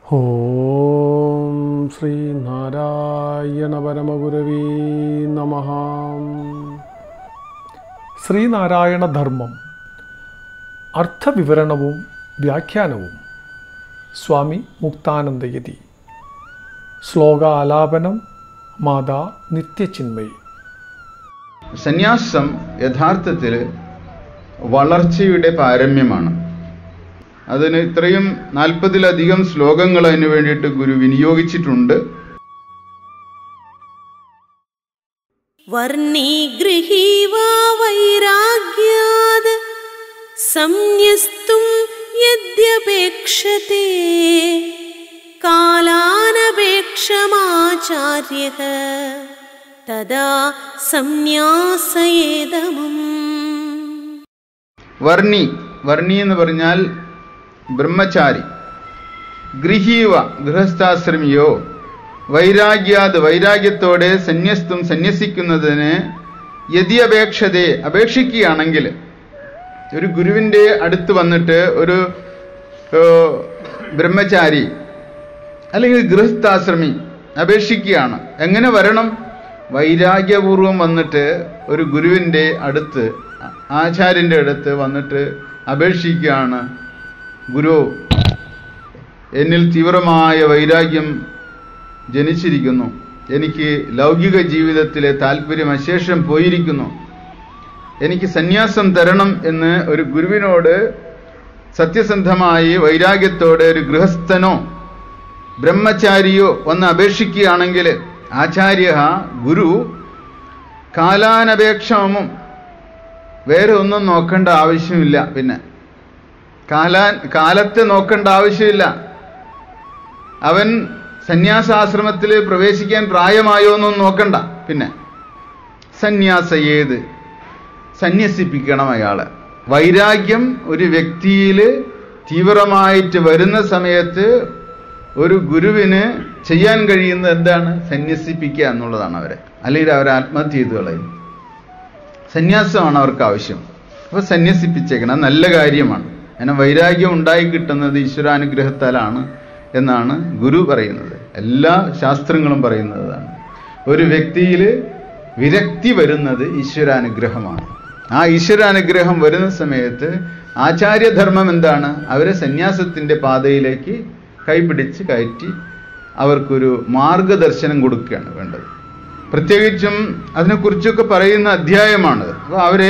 ഓം ശ്രീ നാരായണ പരമഗുരവേ നമ ശ്രീനാരായണ ധർമ്മം അർത്ഥവിവരണവും വ്യാഖ്യാനവും സ്വാമി മുക്താനന്ദയതി ശ്ലോകാലാപനം മാതാ നിത്യചിന്മയി സന്യാസം യഥാർത്ഥത്തിൽ വളർച്ചയുടെ പാരമ്യമാണ് അതിന് ഇത്രയും നാൽപ്പതിലധികം ശ്ലോകങ്ങൾ അതിന് വേണ്ടിയിട്ട് ഗുരു വിനിയോഗിച്ചിട്ടുണ്ട് वर्णीगृहीवा वैराग्याद् संन्यस्तुं यद्यपेक्षते कालानपेक्षमाचार्यः तदा संन्यासयेदमुम् വർണ്ണി വർണ്ണി എന്ന് പറഞ്ഞാൽ ബ്രഹ്മചാരി ഗൃഹീവ ഗൃഹസ്ഥാശ്രമിയോ വൈരാഗ്യാത് വൈരാഗ്യത്തോടെ സന്യസ്തും സന്യസിക്കുന്നതിന് യതി അപേക്ഷതയെ അപേക്ഷിക്കുകയാണെങ്കിൽ ഒരു ഗുരുവിൻ്റെ അടുത്ത് വന്നിട്ട് ഒരു ഏ, ബ്രഹ്മചാരി അല്ലെങ്കിൽ ഗൃഹസ്ഥാശ്രമി അപേക്ഷിക്കുകയാണ് എങ്ങനെ വരണം വൈരാഗ്യപൂർവം വന്നിട്ട് ഒരു ഗുരുവിൻ്റെ അടുത്ത് ആചാര്യൻ്റെ അടുത്ത് വന്നിട്ട് അപേക്ഷിക്കുകയാണ് ഗുരു എന്നിൽ തീവ്രമായ വൈരാഗ്യം ജനിച്ചിരിക്കുന്നു എനിക്ക് ലൗകിക ജീവിതത്തിലെ താല്പര്യം അശേഷം പോയിരിക്കുന്നു എനിക്ക് സന്യാസം തരണം എന്ന് ഒരു ഗുരുവിനോട് സത്യസന്ധമായി വൈരാഗ്യത്തോടെ ഒരു ഗൃഹസ്ഥനോ ബ്രഹ്മചാരിയോ വന്ന് അപേക്ഷിക്കുകയാണെങ്കിൽ ആചാര്യ ഗുരു കാലാനപേക്ഷമം വേറെ ഒന്നും നോക്കേണ്ട ആവശ്യമില്ല പിന്നെ കാലാൻ കാലത്തെ നോക്കേണ്ട ആവശ്യമില്ല അവൻ സന്യാസാശ്രമത്തിൽ പ്രവേശിക്കാൻ പ്രായമായോ എന്നൊന്നും നോക്കണ്ട പിന്നെ സന്യാസ ഏത് സന്യസിപ്പിക്കണം അയാളെ വൈരാഗ്യം ഒരു വ്യക്തിയിൽ തീവ്രമായിട്ട് വരുന്ന സമയത്ത് ഒരു ഗുരുവിന് ചെയ്യാൻ കഴിയുന്നത് എന്താണ് സന്യസിപ്പിക്കുക എന്നുള്ളതാണ് അവരെ അല്ലെങ്കിൽ അവരെ ആത്മഹത്യ ചെയ്തു കളയും സന്യാസമാണ് അവർക്ക് ആവശ്യം അപ്പോൾ സന്യസിപ്പിച്ചേക്കണം നല്ല കാര്യമാണ് കാരണം വൈരാഗ്യം ഉണ്ടായി കിട്ടുന്നത് ഈശ്വരാനുഗ്രഹത്താലാണ് എന്നാണ് ഗുരു പറയുന്നത് എല്ലാ ശാസ്ത്രങ്ങളും പറയുന്നതാണ് ഒരു വ്യക്തിയിൽ വിരക്തി വരുന്നത് ഈശ്വരാനുഗ്രഹമാണ് ആ ഈശ്വരാനുഗ്രഹം വരുന്ന സമയത്ത് ആചാര്യധർമ്മം എന്താണ് അവരെ സന്യാസത്തിൻ്റെ പാതയിലേക്ക് കൈപിടിച്ച് കയറ്റി അവർക്കൊരു മാർഗദർശനം കൊടുക്കുകയാണ് വേണ്ടത് പ്രത്യേകിച്ചും അതിനെക്കുറിച്ചൊക്കെ പറയുന്ന അധ്യായമാണത് അപ്പോൾ അവരെ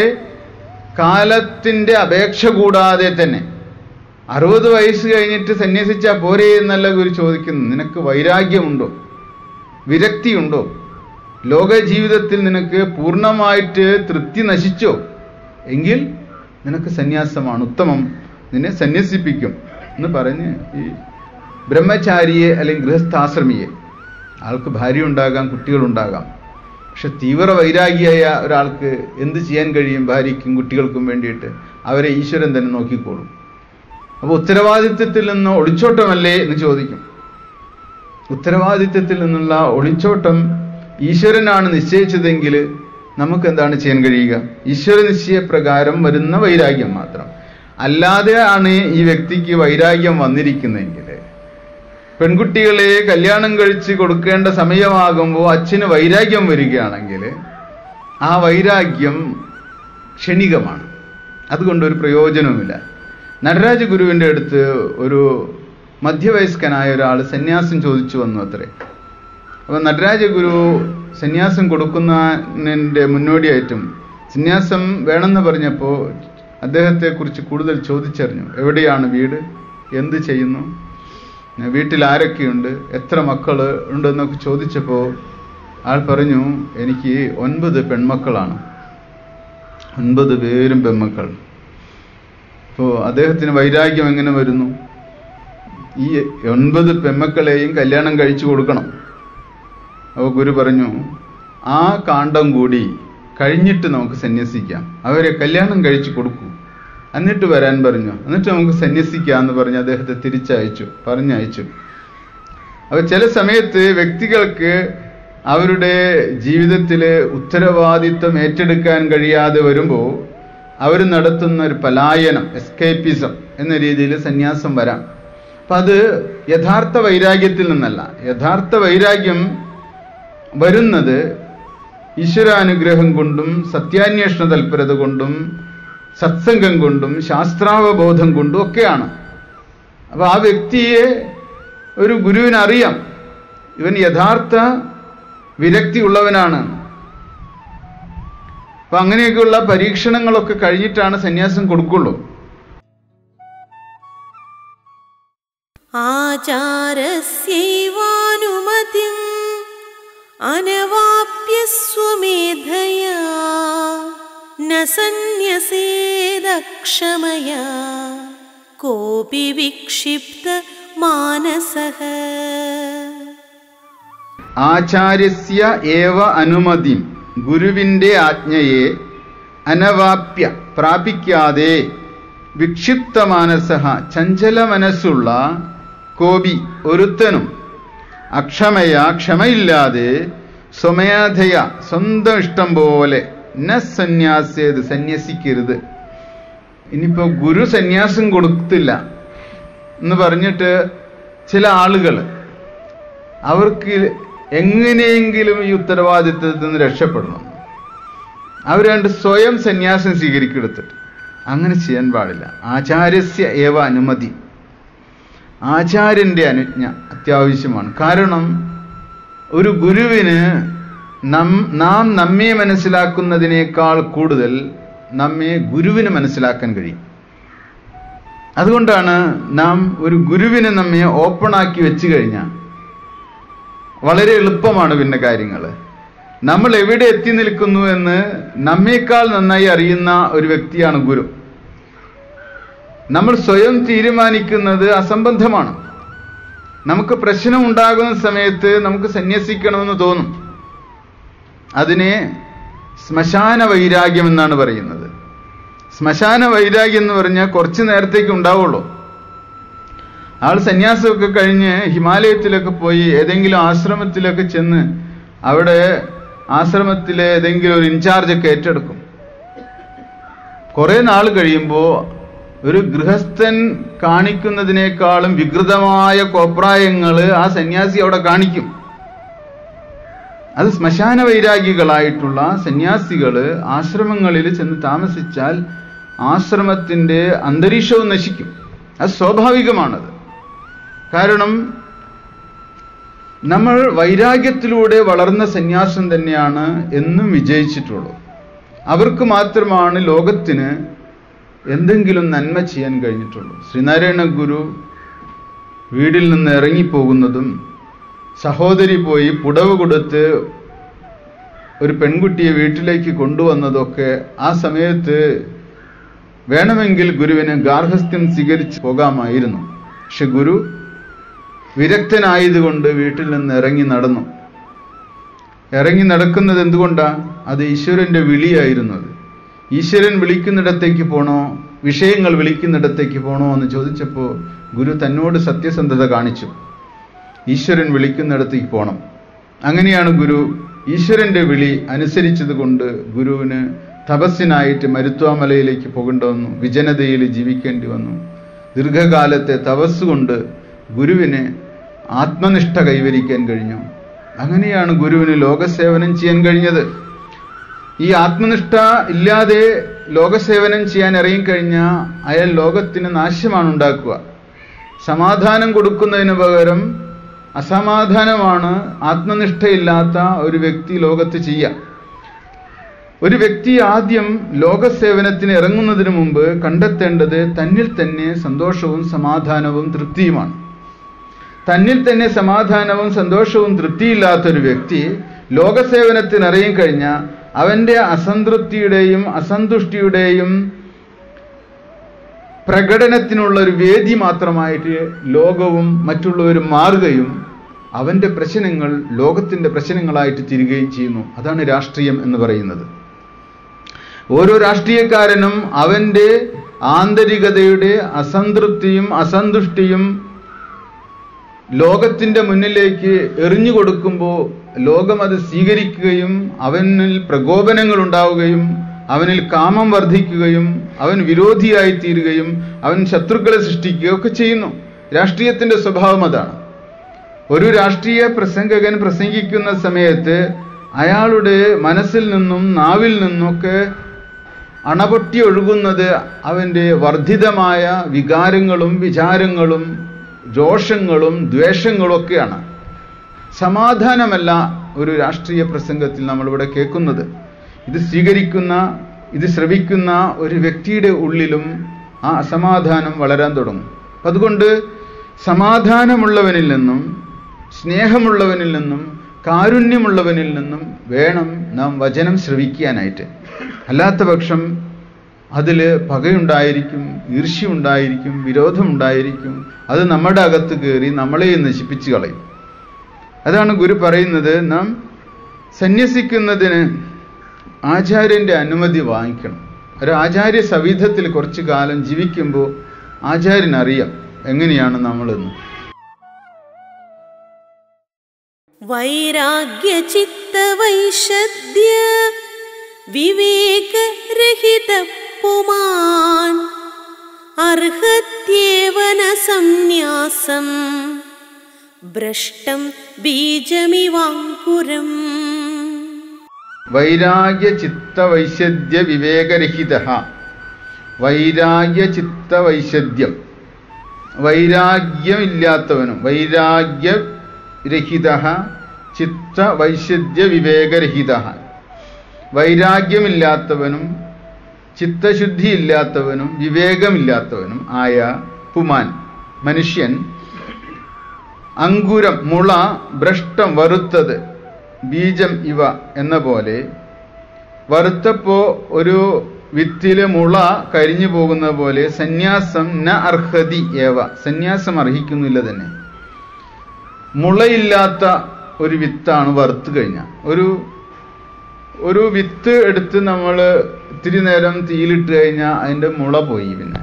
കാലത്തിൻ്റെ അപേക്ഷ കൂടാതെ തന്നെ അറുപത് വയസ്സ് കഴിഞ്ഞിട്ട് സന്യസിച്ചാൽ പോരേ എന്നല്ല ഗുരു ചോദിക്കുന്നു നിനക്ക് വൈരാഗ്യമുണ്ടോ വിരക്തിയുണ്ടോ ലോക ജീവിതത്തിൽ നിനക്ക് പൂർണ്ണമായിട്ട് തൃപ്തി നശിച്ചോ എങ്കിൽ നിനക്ക് സന്യാസമാണ് ഉത്തമം നിന്നെ സന്യസിപ്പിക്കും എന്ന് പറഞ്ഞ് ഈ ബ്രഹ്മചാരിയെ അല്ലെങ്കിൽ ഗൃഹസ്ഥാശ്രമിയെ ആൾക്ക് ഭാര്യ ഉണ്ടാകാം കുട്ടികളുണ്ടാകാം പക്ഷെ തീവ്ര വൈരാഗിയായ ഒരാൾക്ക് എന്ത് ചെയ്യാൻ കഴിയും ഭാര്യയ്ക്കും കുട്ടികൾക്കും വേണ്ടിയിട്ട് അവരെ ഈശ്വരൻ തന്നെ നോക്കിക്കോളും അപ്പോൾ ഉത്തരവാദിത്വത്തിൽ നിന്ന് ഒളിച്ചോട്ടമല്ലേ എന്ന് ചോദിക്കും ഉത്തരവാദിത്വത്തിൽ നിന്നുള്ള ഒളിച്ചോട്ടം ഈശ്വരനാണ് നിശ്ചയിച്ചതെങ്കിൽ നമുക്ക് എന്താണ് ചെയ്യാൻ കഴിയുക ഈശ്വര നിശ്ചയപ്രകാരം വരുന്ന വൈരാഗ്യം മാത്രം അല്ലാതെ ആണ് ഈ വ്യക്തിക്ക് വൈരാഗ്യം വന്നിരിക്കുന്നതെങ്കിൽ പെൺകുട്ടികളെ കല്യാണം കഴിച്ച് കൊടുക്കേണ്ട സമയമാകുമ്പോൾ അച്ഛന് വൈരാഗ്യം വരികയാണെങ്കിൽ ആ വൈരാഗ്യം ക്ഷണികമാണ് അതുകൊണ്ട് ഒരു പ്രയോജനവുമില്ല നടരാജ ഗുരുവിൻ്റെ അടുത്ത് ഒരു മധ്യവയസ്കനായ ഒരാൾ സന്യാസം ചോദിച്ചു വന്നു അത്രേ അപ്പോൾ നടരാജ ഗുരു സന്യാസം കൊടുക്കുന്നതിൻ്റെ മുന്നോടിയായിട്ടും സന്യാസം വേണമെന്ന് പറഞ്ഞപ്പോൾ അദ്ദേഹത്തെക്കുറിച്ച് കൂടുതൽ ചോദിച്ചറിഞ്ഞു എവിടെയാണ് വീട് എന്ത് ചെയ്യുന്നു വീട്ടിൽ ആരൊക്കെയുണ്ട് എത്ര മക്കൾ ഉണ്ടെന്നൊക്കെ ചോദിച്ചപ്പോൾ ആൾ പറഞ്ഞു എനിക്ക് ഒൻപത് പെൺമക്കളാണ് ഒൻപത് പേരും പെൺമക്കൾ അപ്പോൾ അദ്ദേഹത്തിന് വൈരാഗ്യം എങ്ങനെ വരുന്നു ഈ ഒൻപത് പെൺമക്കളെയും കല്യാണം കഴിച്ചു കൊടുക്കണം അപ്പോൾ ഗുരു പറഞ്ഞു ആ കാണ്ഡം കൂടി കഴിഞ്ഞിട്ട് നമുക്ക് സന്യസിക്കാം അവരെ കല്യാണം കഴിച്ചു കൊടുക്കൂ എന്നിട്ട് വരാൻ പറഞ്ഞു എന്നിട്ട് നമുക്ക് സന്യസിക്കാം എന്ന് പറഞ്ഞ് അദ്ദേഹത്തെ തിരിച്ചയച്ചു പറഞ്ഞയച്ചു അപ്പോൾ ചില സമയത്ത് വ്യക്തികൾക്ക് അവരുടെ ജീവിതത്തിൽ ഉത്തരവാദിത്വം ഏറ്റെടുക്കാൻ കഴിയാതെ വരുമ്പോൾ അവർ നടത്തുന്ന ഒരു പലായനം എസ്കേപ്പിസം എന്ന രീതിയിൽ സന്യാസം വരാം അപ്പം അത് യഥാർത്ഥ വൈരാഗ്യത്തിൽ നിന്നല്ല യഥാർത്ഥ വൈരാഗ്യം വരുന്നത് ഈശ്വരാനുഗ്രഹം കൊണ്ടും സത്യാന്വേഷണ തൽപരത കൊണ്ടും സത്സംഗം കൊണ്ടും ശാസ്ത്രാവബോധം കൊണ്ടും ഒക്കെയാണ് അപ്പൊ ആ വ്യക്തിയെ ഒരു ഗുരുവിന് അറിയാം ഇവൻ യഥാർത്ഥ വിരക്തി ഉള്ളവനാണ് അപ്പൊ അങ്ങനെയൊക്കെയുള്ള പരീക്ഷണങ്ങളൊക്കെ കഴിഞ്ഞിട്ടാണ് സന്യാസം കൊടുക്കുള്ളൂ आचारस्यैवानुमतिम् अनवाप्य स्वमेधया न सन्न्यसेदक्षमया कोऽपि विक्षिप्तमानसः ആചാര്യസ്യ ഏവ അനുമതി ഗുരുവിന്റെ ആജ്ഞയെ അനവാപ്യ പ്രാപിക്കാതെ വിക്ഷിപ്ത മാനസ ചഞ്ചല മനസ്സുള്ള കോപി ഒരുത്തനും അക്ഷമയ ക്ഷമയില്ലാതെ സ്വമേധയ സ്വന്തം ഇഷ്ടം പോലെ ന സന്യാസേത് സന്യസിക്കരുത് ഇനിയിപ്പോ ഗുരു സന്യാസം കൊടുത്തില്ല എന്ന് പറഞ്ഞിട്ട് ചില ആളുകൾ അവർക്ക് എങ്ങനെയെങ്കിലും ഈ ഉത്തരവാദിത്വത്തിൽ നിന്ന് രക്ഷപ്പെടണം അവരുണ്ട് സ്വയം സന്യാസം സ്വീകരിക്കെടുത്തിട്ട് അങ്ങനെ ചെയ്യാൻ പാടില്ല ആചാര്യസ്യ ഏവ അനുമതി ആചാര്യന്റെ അനുജ്ഞ അത്യാവശ്യമാണ് കാരണം ഒരു ഗുരുവിന് നം നാം നമ്മെ മനസ്സിലാക്കുന്നതിനേക്കാൾ കൂടുതൽ നമ്മെ ഗുരുവിന് മനസ്സിലാക്കാൻ കഴിയും അതുകൊണ്ടാണ് നാം ഒരു ഗുരുവിനെ നമ്മെ ഓപ്പണാക്കി വെച്ചു കഴിഞ്ഞാൽ വളരെ എളുപ്പമാണ് പിന്നെ കാര്യങ്ങൾ നമ്മൾ എവിടെ എത്തി നിൽക്കുന്നു എന്ന് നമ്മേക്കാൾ നന്നായി അറിയുന്ന ഒരു വ്യക്തിയാണ് ഗുരു നമ്മൾ സ്വയം തീരുമാനിക്കുന്നത് അസംബന്ധമാണ് നമുക്ക് പ്രശ്നം ഉണ്ടാകുന്ന സമയത്ത് നമുക്ക് സന്യസിക്കണമെന്ന് തോന്നും അതിനെ ശ്മശാന വൈരാഗ്യം എന്നാണ് പറയുന്നത് ശ്മശാന വൈരാഗ്യം എന്ന് പറഞ്ഞാൽ കുറച്ച് നേരത്തേക്ക് ഉണ്ടാവുള്ളൂ ആൾ സന്യാസമൊക്കെ കഴിഞ്ഞ് ഹിമാലയത്തിലൊക്കെ പോയി ഏതെങ്കിലും ആശ്രമത്തിലൊക്കെ ചെന്ന് അവിടെ ആശ്രമത്തിലെ ഏതെങ്കിലും ഒരു ഇൻചാർജൊക്കെ ഏറ്റെടുക്കും കുറെ നാൾ കഴിയുമ്പോൾ ഒരു ഗൃഹസ്ഥൻ കാണിക്കുന്നതിനേക്കാളും വികൃതമായ കോപ്രായങ്ങൾ ആ സന്യാസി അവിടെ കാണിക്കും അത് ശ്മശാന വൈരാഗികളായിട്ടുള്ള സന്യാസികള് ആശ്രമങ്ങളിൽ ചെന്ന് താമസിച്ചാൽ ആശ്രമത്തിന്റെ അന്തരീക്ഷവും നശിക്കും അത് സ്വാഭാവികമാണത് കാരണം നമ്മൾ വൈരാഗ്യത്തിലൂടെ വളർന്ന സന്യാസം തന്നെയാണ് എന്നും വിജയിച്ചിട്ടുള്ളൂ അവർക്ക് മാത്രമാണ് ലോകത്തിന് എന്തെങ്കിലും നന്മ ചെയ്യാൻ കഴിഞ്ഞിട്ടുള്ളൂ ശ്രീനാരായണ ഗുരു വീടിൽ നിന്ന് ഇറങ്ങിപ്പോകുന്നതും സഹോദരി പോയി പുടവ് കൊടുത്ത് ഒരു പെൺകുട്ടിയെ വീട്ടിലേക്ക് കൊണ്ടുവന്നതൊക്കെ ആ സമയത്ത് വേണമെങ്കിൽ ഗുരുവിന് ഗാർഹസ്ഥ്യം സ്വീകരിച്ച് പോകാമായിരുന്നു പക്ഷെ ഗുരു വിരക്തനായതുകൊണ്ട് വീട്ടിൽ നിന്ന് ഇറങ്ങി നടന്നു ഇറങ്ങി നടക്കുന്നത് എന്തുകൊണ്ടാ അത് ഈശ്വരന്റെ വിളിയായിരുന്നത് ഈശ്വരൻ വിളിക്കുന്നിടത്തേക്ക് പോണോ വിഷയങ്ങൾ വിളിക്കുന്നിടത്തേക്ക് പോണോ എന്ന് ചോദിച്ചപ്പോൾ ഗുരു തന്നോട് സത്യസന്ധത കാണിച്ചു ഈശ്വരൻ വിളിക്കുന്നിടത്തേക്ക് പോണം അങ്ങനെയാണ് ഗുരു ഈശ്വരന്റെ വിളി അനുസരിച്ചത് കൊണ്ട് ഗുരുവിന് തപസ്സിനായിട്ട് മരുത്വാമലയിലേക്ക് പോകേണ്ടി വന്നു വിജനതയിൽ ജീവിക്കേണ്ടി വന്നു ദീർഘകാലത്തെ തപസ് കൊണ്ട് ഗുരുവിന് ആത്മനിഷ്ഠ കൈവരിക്കാൻ കഴിഞ്ഞു അങ്ങനെയാണ് ഗുരുവിന് ലോകസേവനം ചെയ്യാൻ കഴിഞ്ഞത് ഈ ആത്മനിഷ്ഠ ഇല്ലാതെ ലോകസേവനം ചെയ്യാൻ ഇറങ്ങിക്കഴിഞ്ഞാൽ അയാൾ ലോകത്തിന് നാശമാണ് ഉണ്ടാക്കുക സമാധാനം കൊടുക്കുന്നതിന് പകരം അസമാധാനമാണ് ആത്മനിഷ്ഠയില്ലാത്ത ഒരു വ്യക്തി ലോകത്ത് ചെയ്യുക ഒരു വ്യക്തി ആദ്യം ലോകസേവനത്തിന് ഇറങ്ങുന്നതിന് മുമ്പ് കണ്ടെത്തേണ്ടത് തന്നിൽ തന്നെ സന്തോഷവും സമാധാനവും തൃപ്തിയുമാണ് തന്നിൽ തന്നെ സമാധാനവും സന്തോഷവും തൃപ്തിയില്ലാത്തൊരു വ്യക്തി ലോകസേവനത്തിന് ഇറങ്ങിക്കഴിഞ്ഞാൽ അവന്റെ അസംതൃപ്തിയുടെയും അസന്തുഷ്ടിയുടെയും പ്രകടനത്തിനുള്ള ഒരു വേദി മാത്രമായിട്ട് ലോകവും മറ്റുള്ളവരും മാറുകയും അവന്റെ പ്രശ്നങ്ങൾ ലോകത്തിന്റെ പ്രശ്നങ്ങളായിട്ട് തീരുകയും ചെയ്യുന്നു അതാണ് രാഷ്ട്രീയം എന്ന് പറയുന്നത് ഓരോ രാഷ്ട്രീയക്കാരനും അവന്റെ ആന്തരികതയുടെ അസംതൃപ്തിയും അസന്തുഷ്ടിയും ലോകത്തിന്റെ മുന്നിലേക്ക് എറിഞ്ഞു കൊടുക്കുമ്പോൾ ലോകം അത് സ്വീകരിക്കുകയും അവനിൽ പ്രകോപനങ്ങൾ ഉണ്ടാവുകയും അവനിൽ കാമം വർദ്ധിക്കുകയും അവൻ വിരോധിയായി തീരുകയും അവൻ ശത്രുക്കളെ സൃഷ്ടിക്കുകയും ഒക്കെ ചെയ്യുന്നു രാഷ്ട്രീയത്തിന്റെ സ്വഭാവം അതാണ് ഒരു രാഷ്ട്രീയ പ്രസംഗകൻ പ്രസംഗിക്കുന്ന സമയത്ത് അയാളുടെ മനസ്സിൽ നിന്നും നാവിൽ നിന്നൊക്കെ അണപൊട്ടി ഒഴുകുന്നത് അവൻ്റെ വർദ്ധിതമായ വികാരങ്ങളും വിചാരങ്ങളും രോഷങ്ങളും ദ്വേഷങ്ങളും ഒക്കെയാണ് സമാധാനമല്ല ഒരു രാഷ്ട്രീയ പ്രസംഗത്തിൽ നമ്മളിവിടെ കേൾക്കുന്നത് ഇത് സ്വീകരിക്കുന്ന ഇത് ശ്രവിക്കുന്ന ഒരു വ്യക്തിയുടെ ഉള്ളിലും ആ അസമാധാനം വളരാൻ തുടങ്ങും അപ്പം അതുകൊണ്ട് സമാധാനമുള്ളവനിൽ നിന്നും സ്നേഹമുള്ളവനിൽ നിന്നും കാരുണ്യമുള്ളവനിൽ നിന്നും വേണം നാം വചനം ശ്രവിക്കാനായിട്ട് അല്ലാത്ത പക്ഷം അതിൽ പകയുണ്ടായിരിക്കും ഈർഷ്യുണ്ടായിരിക്കും വിരോധമുണ്ടായിരിക്കും അത് നമ്മുടെ അകത്ത് കയറി നമ്മളെ നശിപ്പിച്ചു കളയും അതാണ് ഗുരു പറയുന്നത് നാം സന്യസിക്കുന്നതിന് ആചാര്യന്റെ അനുമതി വാങ്ങിക്കണം ഒരു ആചാര്യ സവിധത്തിൽ കുറച്ചു കാലം ജീവിക്കുമ്പോൾ ആചാര്യനറിയാം എങ്ങനെയാണ് നമ്മളെന്ന് വൈരാഗ്യചിത്തവൈശദ്യ വിവേകരഹിതപ്പുമാൻ അർഹത്യേവന സംന്യാസം ഭ്രഷ്ടം ബീജമിവാങ്കുരം വൈരാഗ്യ ചിത്ത വൈശദ്യ വിവേകരഹിത വൈരാഗ്യ ചിത്ത വൈശദ്യം വൈരാഗ്യമില്ലാത്തവനും വൈരാഗ്യരഹിത ചിത്ത വൈശദ്യ വിവേകരഹിത വൈരാഗ്യമില്ലാത്തവനും ചിത്തശുദ്ധിയില്ലാത്തവനും വിവേകമില്ലാത്തവനും ആയ പുമാൻ മനുഷ്യൻ അങ്കുരം മുള ഭ്രഷ്ടം വറുത്തത് ബീജം ഇവ എന്ന പോലെ വറുത്തപ്പോ ഒരു വിത്തില് മുള കരിഞ്ഞു പോകുന്ന പോലെ സന്യാസം ന അർഹതി ഏവ സന്യാസം അർഹിക്കുന്നില്ല തന്നെ മുളയില്ലാത്ത ഒരു വിത്താണ് വറുത്ത് കഴിഞ്ഞ ഒരു ഒരു വിത്ത് എടുത്ത് നമ്മൾ ഇത്തിരി നേരം തീയിലിട്ട് കഴിഞ്ഞാൽ അതിൻ്റെ മുള പോയി പിന്നെ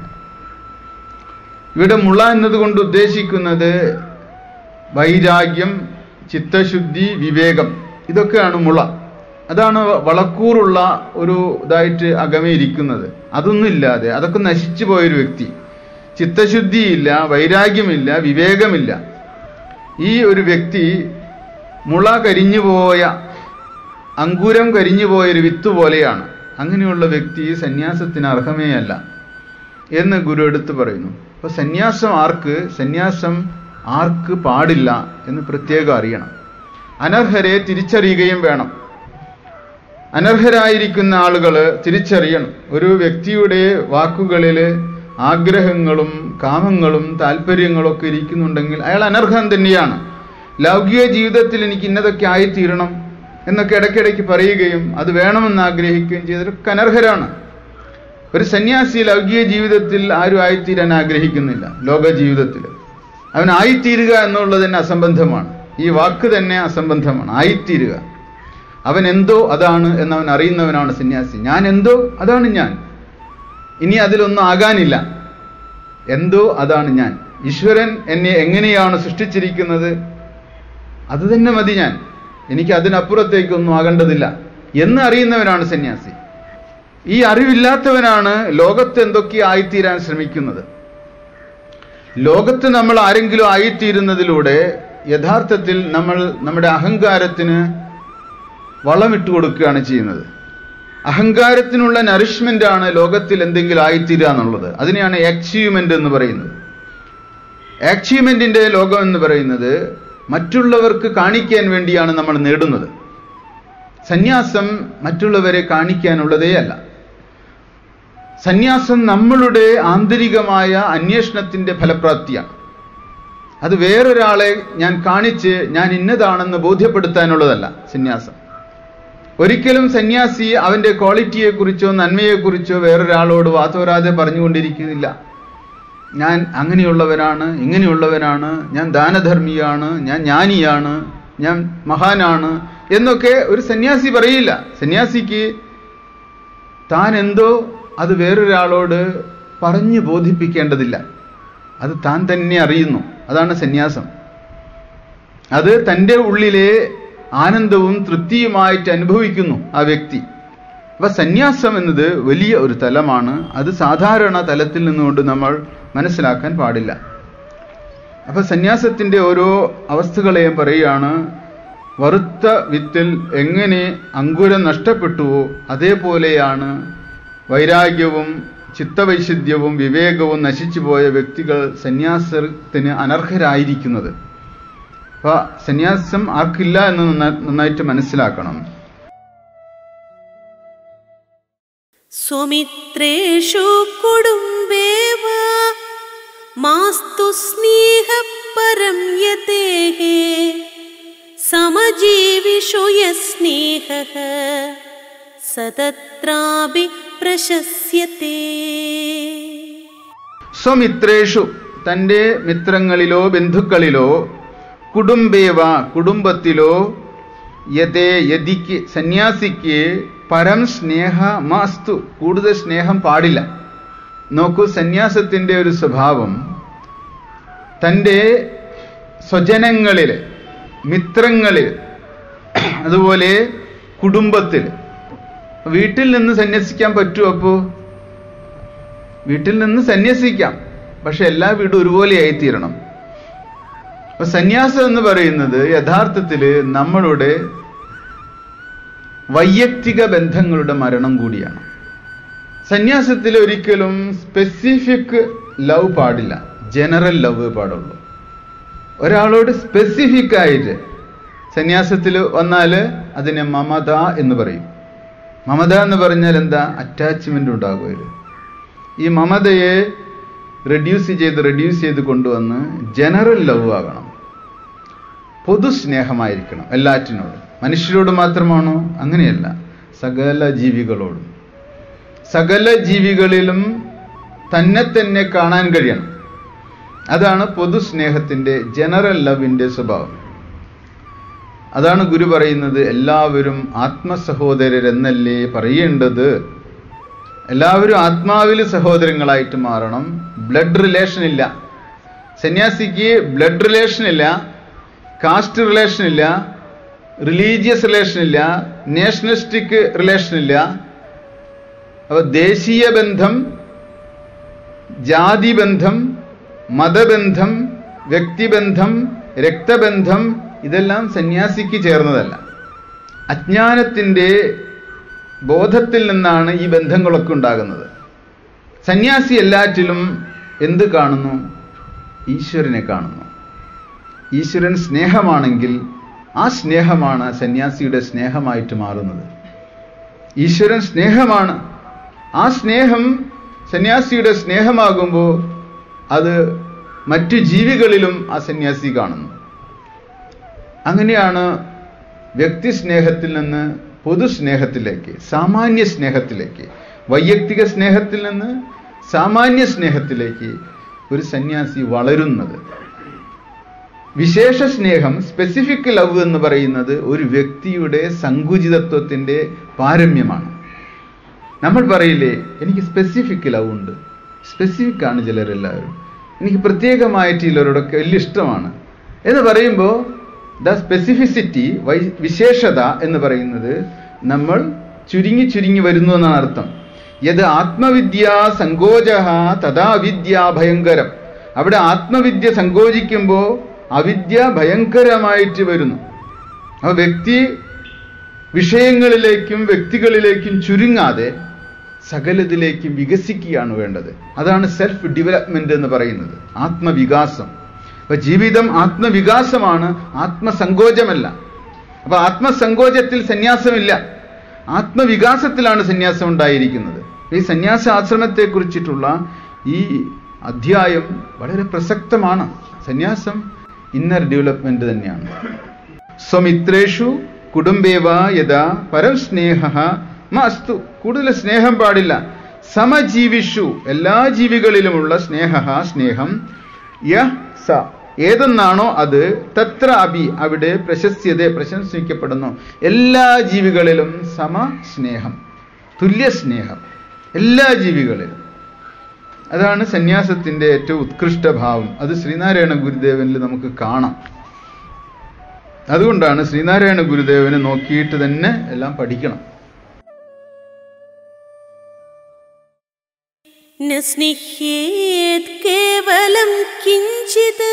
ഇവിടെ മുള എന്നതുകൊണ്ട് ഉദ്ദേശിക്കുന്നത് വൈരാഗ്യം ചിത്തശുദ്ധി വിവേകം ഇതൊക്കെയാണ് മുള അതാണ് വളക്കൂറുള്ള ഒരു ഇതായിട്ട് അകമേ ഇരിക്കുന്നത് അതൊന്നുമില്ലാതെ അതൊക്കെ നശിച്ചു പോയൊരു വ്യക്തി ചിത്തശുദ്ധിയില്ല വൈരാഗ്യമില്ല വിവേകമില്ല ഈ ഒരു വ്യക്തി മുള കരിഞ്ഞുപോയ അങ്കുരം കരിഞ്ഞുപോയൊരു വിത്ത് പോലെയാണ് അങ്ങനെയുള്ള വ്യക്തി സന്യാസത്തിന് അർഹമേ അല്ല എന്ന് ഗുരു എടുത്തു പറയുന്നു അപ്പൊ സന്യാസം ആർക്ക് സന്യാസം ആർക്ക് പാടില്ല എന്ന് പ്രത്യേകം അറിയണം അനർഹരെ തിരിച്ചറിയുകയും വേണം അനർഹരായിരിക്കുന്ന ആളുകൾ തിരിച്ചറിയണം ഒരു വ്യക്തിയുടെ വാക്കുകളിൽ ആഗ്രഹങ്ങളും കാമങ്ങളും താല്പര്യങ്ങളും ഒക്കെ ഇരിക്കുന്നുണ്ടെങ്കിൽ അയാൾ അനർഹം തന്നെയാണ് ലൗകിക ജീവിതത്തിൽ എനിക്ക് ഇന്നതൊക്കെ ആയിത്തീരണം എന്നൊക്കെ ഇടയ്ക്കിടയ്ക്ക് പറയുകയും അത് വേണമെന്ന് ആഗ്രഹിക്കുകയും ചെയ്തൊക്കെ അനർഹരാണ് ഒരു സന്യാസി ലൗകിക ജീവിതത്തിൽ ആരും ആയിത്തീരാൻ ആഗ്രഹിക്കുന്നില്ല ലോക ജീവിതത്തിൽ അവൻ ആയിത്തീരുക എന്നുള്ളത് തന്നെ അസംബന്ധമാണ് ഈ വാക്ക് തന്നെ അസംബന്ധമാണ് ആയിത്തീരുക അവൻ എന്തോ അതാണ് എന്നവൻ അറിയുന്നവനാണ് സന്യാസി ഞാൻ എന്തോ അതാണ് ഞാൻ ഇനി അതിലൊന്നും ആകാനില്ല എന്തോ അതാണ് ഞാൻ ഈശ്വരൻ എന്നെ എങ്ങനെയാണ് സൃഷ്ടിച്ചിരിക്കുന്നത് അത് തന്നെ മതി ഞാൻ എനിക്ക് അതിനപ്പുറത്തേക്കൊന്നും ആകേണ്ടതില്ല എന്ന് അറിയുന്നവനാണ് സന്യാസി ഈ അറിവില്ലാത്തവനാണ് ലോകത്ത് എന്തൊക്കെ ആയിത്തീരാൻ ശ്രമിക്കുന്നത് ലോകത്ത് നമ്മൾ ആരെങ്കിലും ആയിത്തീരുന്നതിലൂടെ യഥാർത്ഥത്തിൽ നമ്മൾ നമ്മുടെ അഹങ്കാരത്തിന് വളമിട്ട് കൊടുക്കുകയാണ് ചെയ്യുന്നത് അഹങ്കാരത്തിനുള്ള നറിഷ്മെന്റ് ആണ് ലോകത്തിൽ എന്തെങ്കിലും ആയിത്തീരുക എന്നുള്ളത് അതിനെയാണ് അച്ചീവ്മെന്റ് എന്ന് പറയുന്നത് അച്ചീവ്മെന്റിന്റെ ലോകം എന്ന് പറയുന്നത് മറ്റുള്ളവർക്ക് കാണിക്കാൻ വേണ്ടിയാണ് നമ്മൾ നേടുന്നത് സന്യാസം മറ്റുള്ളവരെ കാണിക്കാനുള്ളതേ അല്ല സന്യാസം നമ്മളുടെ ആന്തരികമായ അന്വേഷണത്തിന്റെ ഫലപ്രാപ്തിയാണ് അത് വേറൊരാളെ ഞാൻ കാണിച്ച് ഞാൻ ഇന്നതാണെന്ന് ബോധ്യപ്പെടുത്താനുള്ളതല്ല സന്യാസം ഒരിക്കലും സന്യാസി അവന്റെ ക്വാളിറ്റിയെക്കുറിച്ചോ നന്മയെക്കുറിച്ചോ വേറൊരാളോട് വാത്തോരാതെ പറഞ്ഞുകൊണ്ടിരിക്കുന്നില്ല ഞാൻ അങ്ങനെയുള്ളവനാണ് ഇങ്ങനെയുള്ളവനാണ് ഞാൻ ദാനധർമ്മിയാണ് ഞാൻ ജ്ഞാനിയാണ് ഞാൻ മഹാനാണ് എന്നൊക്കെ ഒരു സന്യാസി പറയില്ല സന്യാസിക്ക് താൻ എന്തോ അത് വേറൊരാളോട് പറഞ്ഞു ബോധിപ്പിക്കേണ്ടതില്ല അത് താൻ തന്നെ അറിയുന്നു അതാണ് സന്യാസം അത് തൻ്റെ ഉള്ളിലെ ആനന്ദവും തൃപ്തിയുമായിട്ട് അനുഭവിക്കുന്നു ആ വ്യക്തി അപ്പൊ സന്യാസം എന്നത് വലിയ ഒരു തലമാണ് അത് സാധാരണ തലത്തിൽ നിന്നുകൊണ്ട് നമ്മൾ മനസ്സിലാക്കാൻ പാടില്ല അപ്പൊ സന്യാസത്തിന്റെ ഓരോ അവസ്ഥകളെയും പറയുകയാണ് വറുത്ത വിത്തിൽ എങ്ങനെ അങ്കുരം നഷ്ടപ്പെട്ടുവോ അതേപോലെയാണ് വൈരാഗ്യവും ചിത്തവൈശുദ്ധ്യവും വിവേകവും നശിച്ചുപോയ വ്യക്തികൾ സന്യാസത്തിന് അനർഹരായിരിക്കുന്നത് അപ്പൊ സന്യാസം ആർക്കില്ല എന്ന് നന്നാ- നന്നായിട്ട് മനസ്സിലാക്കണം स्वमित्रेषु कुटुम्बे वा मास्तु स्नेहः परं यतेः समजीविषु यस्नेहः स तत्रापि प्रशस्यते സ്വമിത്രേഷു തൻ്റെ മിത്രങ്ങളിലോ ബന്ധുക്കളിലോ കുടുംബേവ കുടുംബത്തിലോ യഥേ യതിക്ക് സന്യാസിക്ക് പരം സ്നേഹ മാസ്തു കൂടുതൽ സ്നേഹം പാടില്ല നോക്കൂ സന്യാസത്തിൻ്റെ ഒരു സ്വഭാവം തൻ്റെ സ്വജനങ്ങളിൽ മിത്രങ്ങളിൽ അതുപോലെ കുടുംബത്തിൽ വീട്ടിൽ നിന്ന് സന്യസിക്കാൻ പറ്റുമോ അപ്പോൾ വീട്ടിൽ നിന്ന് സന്യസിക്കാം പക്ഷെ എല്ലാ വീടും ഒരുപോലെ ആയിത്തീരണം അപ്പൊ സന്യാസം എന്ന് പറയുന്നത് യഥാർത്ഥത്തിൽ നമ്മളുടെ വൈയക്തിക ബന്ധങ്ങളുടെ മരണം കൂടിയാണ് സന്യാസത്തിൽ ഒരിക്കലും സ്പെസിഫിക് ലവ് പാടില്ല ജനറൽ ലവ് പാടുള്ളൂ ഒരാളോട് സ്പെസിഫിക് ആയിട്ട് സന്യാസത്തിൽ വന്നാൽ അതിനെ മമത എന്ന് പറയും മമത എന്ന് പറഞ്ഞാൽ എന്താ അറ്റാച്ച്മെന്റ് ഉണ്ടാകും അതിൽ ഈ മമതയെ റെഡ്യൂസ് ചെയ്ത് റെഡ്യൂസ് ചെയ്ത് കൊണ്ടുവന്ന് ജനറൽ ലവ് ആകണം പൊതു സ്നേഹമായിരിക്കണം എല്ലാറ്റിനോടും മനുഷ്യരോട് മാത്രമാണോ അങ്ങനെയല്ല സകല ജീവികളോടും സകല ജീവികളിലും തന്നെ തന്നെ കാണാൻ കഴിയണം അതാണ് പൊതു സ്നേഹത്തിന്റെ ജനറൽ ലവിന്റെ സ്വഭാവം അതാണ് ഗുരു പറയുന്നത് എല്ലാവരും ആത്മസഹോദരരെന്നല്ലേ പറയേണ്ടത് എല്ലാവരും ആത്മാവിൽ സഹോദരങ്ങളായിട്ട് മാറണം ബ്ലഡ് റിലേഷൻ ഇല്ല സന്യാസിക്ക് ബ്ലഡ് റിലേഷൻ ഇല്ല കാസ്റ്റ് റിലേഷൻ ഇല്ല റിലീജിയസ് റിലേഷൻ ഇല്ല നാഷണലിസ്റ്റിക് റിലേഷൻ ഇല്ല അപ്പൊ ദേശീയ ബന്ധം ജാതി ബന്ധം മതബന്ധം വ്യക്തിബന്ധം രക്തബന്ധം ഇതെല്ലാം സന്യാസിക്ക് ചേർന്നതല്ല അജ്ഞാനത്തിൻ്റെ ബോധത്തിൽ നിന്നാണ് ഈ ബന്ധങ്ങളൊക്കെ ഉണ്ടാകുന്നത് സന്യാസി എല്ലാറ്റിലും എന്ത് കാണുന്നു ഈശ്വരനെ കാണുന്നു ഈശ്വരൻ സ്നേഹമാണെങ്കിൽ ആ സ്നേഹമാണ് സന്യാസിയുടെ സ്നേഹമായിട്ട് മാറുന്നത് ഈശ്വരൻ സ്നേഹമാണ് ആ സ്നേഹം സന്യാസിയുടെ സ്നേഹമാകുമ്പോൾ അത് മറ്റു ജീവികളിലും ആ സന്യാസി കാണുന്നു അങ്ങനെയാണ് വ്യക്തി സ്നേഹത്തിൽ നിന്ന് പൊതു സ്നേഹത്തിലേക്ക് സാമാന്യ സ്നേഹത്തിലേക്ക് വൈയക്തിക സ്നേഹത്തിൽ നിന്ന് സാമാന്യ സ്നേഹത്തിലേക്ക് ഒരു സന്യാസി വളരുന്നത് വിശേഷ സ്നേഹം സ്പെസിഫിക് ലവ് എന്ന് പറയുന്നത് ഒരു വ്യക്തിയുടെ സങ്കുചിതത്വത്തിന്റെ പാരമ്യമാണ് നമ്മൾ പറയില്ലേ എനിക്ക് സ്പെസിഫിക് ലവ് ഉണ്ട് സ്പെസിഫിക് ആണ് ചിലരെല്ലാവരും എനിക്ക് പ്രത്യേകമായിട്ട് ചിലരോടൊക്കെ വലിയ ഇഷ്ടമാണ് എന്ന് പറയുമ്പോൾ ദ സ്പെസിഫിസിറ്റി വൈ വിശേഷത എന്ന് പറയുന്നത് നമ്മൾ ചുരുങ്ങി ചുരുങ്ങി വരുന്നു എന്നാണ് അർത്ഥം യത് ആത്മവിദ്യ സങ്കോച തഥാ അവിദ്യ ഭയങ്കരം അവിടെ ആത്മവിദ്യ സങ്കോചിക്കുമ്പോൾ അവിദ്യ ഭയങ്കരമായിട്ട് വരുന്നു അപ്പൊ വ്യക്തി വിഷയങ്ങളിലേക്കും വ്യക്തികളിലേക്കും ചുരുങ്ങാതെ സകലതിലേക്കും വികസിക്കുകയാണ് വേണ്ടത് അതാണ് സെൽഫ് ഡെവലപ്മെന്റ് എന്ന് പറയുന്നത് ആത്മവികാസം അപ്പൊ ജീവിതം ആത്മവികാസമാണ് ആത്മസങ്കോചമല്ല അപ്പൊ ആത്മസങ്കോചത്തിൽ സന്യാസമില്ല ആത്മവികാസത്തിലാണ് സന്യാസം ഉണ്ടായിരിക്കുന്നത് ഈ സന്യാസ ആശ്രമത്തെ കുറിച്ചിട്ടുള്ള ഈ അധ്യായം വളരെ പ്രസക്തമാണ് സന്യാസം ഇന്നർ ഡെവലപ്മെന്റ് തന്നെയാണ് സ്വമിത്രേഷു കുടുംബേവ യഥാ പരസ്നേഹ മാസ്തു കൂടുതൽ സ്നേഹം പാടില്ല സമജീവിഷു എല്ലാ ജീവികളിലുമുള്ള സ്നേഹ സ്നേഹം യ സ ഏതെന്നാണോ അത് തത്ര അഭി അവിടെ പ്രശസ്യത പ്രശംസിക്കപ്പെടുന്നു എല്ലാ ജീവികളിലും സമ സ്നേഹം തുല്യ സ്നേഹം എല്ലാ ജീവികളിലും അതാണ് സന്യാസത്തിന്റെ ഏറ്റവും ഉത്കൃഷ്ട ഭാവം അത് ശ്രീനാരായണ ഗുരുദേവനിൽ നമുക്ക് കാണാം അതുകൊണ്ടാണ് ശ്രീനാരായണ ഗുരുദേവനെ നോക്കിയിട്ട് തന്നെ എല്ലാം പഠിക്കണം न स्निह्येत् केवलं किञ्चित्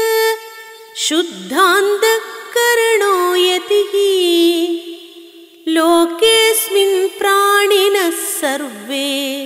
शुद्धान्तःकरणो यतिः लोकेऽस्मिन् प्राणिनः सर्वे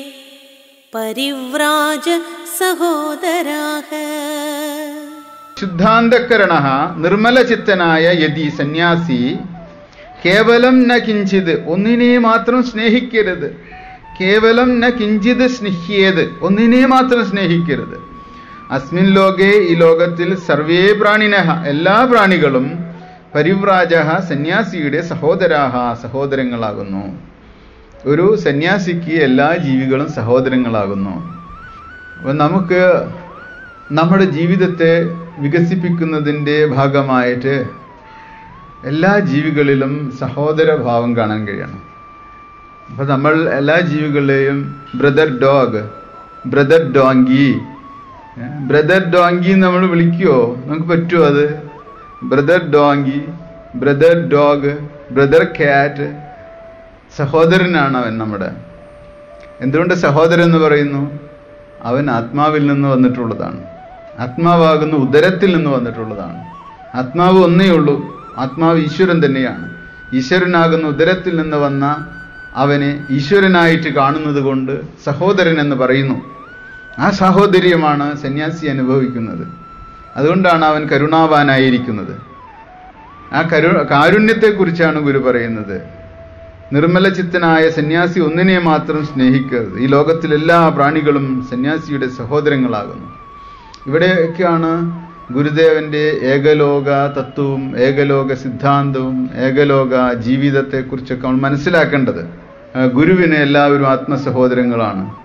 परिव्राज सहोदराः ശുദ്ധാന്തകരണ നിർമ്മലചിത്തനായ യതി സന്യാസി കേവലം ന കിഞ്ചിത് ഒന്നിനെ മാത്രം സ്നേഹിക്കരുത് കേവലം ന കിഞ്ചിത് സ്നേഹിയത് ഒന്നിനെ മാത്രം സ്നേഹിക്കരുത് അസ്മിൻ ലോകേ ഈ ലോകത്തിൽ സർവേ പ്രാണിന എല്ലാ പ്രാണികളും പരിവ്രാജ സന്യാസിയുടെ സഹോദരാഹ സഹോദരങ്ങളാകുന്നു ഒരു സന്യാസിക്ക് എല്ലാ ജീവികളും സഹോദരങ്ങളാകുന്നു അപ്പം നമുക്ക് നമ്മുടെ ജീവിതത്തെ വികസിപ്പിക്കുന്നതിൻ്റെ ഭാഗമായിട്ട് എല്ലാ ജീവികളിലും സഹോദരഭാവം കാണാൻ കഴിയണം അപ്പം നമ്മൾ എല്ലാ ജീവികളെയും brother dog brother donkey brother donkey നമ്മൾ വിളിക്കുമോ നമുക്ക് പറ്റുമോ അത് brother donkey brother dog brother cat സഹോദരനാണ് അവൻ നമ്മുടെ എന്തുകൊണ്ട് സഹോദരൻ എന്ന് പറയുന്നു അവൻ ആത്മാവിൽ നിന്ന് വന്നിട്ടുള്ളതാണ് ആത്മാവാകുന്ന ഉദരത്തിൽ നിന്ന് വന്നിട്ടുള്ളതാണ് ആത്മാവ് ഒന്നേ ഉള്ളൂ ആത്മാവ് ഈശ്വരൻ തന്നെയാണ് ഈശ്വരനാകുന്ന ഉദരത്തിൽ നിന്ന് വന്ന അവനെ ഈശ്വരനായിട്ട് കാണുന്നത് കൊണ്ട് സഹോദരൻ എന്ന് പറയുന്നു ആ സാഹോദര്യമാണ് സന്യാസി അനുഭവിക്കുന്നത് അതുകൊണ്ടാണ് അവൻ കരുണാവാനായിരിക്കുന്നത് ആ കരു കാരുണ്യത്തെക്കുറിച്ചാണ് ഗുരു പറയുന്നത് നിർമ്മല ചിത്തനായ സന്യാസി ഒന്നിനെ മാത്രം സ്നേഹിക്കരുത് ഈ ലോകത്തിലെല്ലാ പ്രാണികളും സന്യാസിയുടെ സഹോദരങ്ങളാകുന്നു ഇവിടെയൊക്കെയാണ് ഗുരുദേവന്റെ ഏകലോക തത്വവും ഏകലോക സിദ്ധാന്തവും ഏകലോക ജീവിതത്തെക്കുറിച്ചൊക്കെ നമ്മൾ മനസ്സിലാക്കേണ്ടത് ആ, ഗുരുവിന് എല്ലാവരും ആത്മസഹോദരങ്ങളാണ്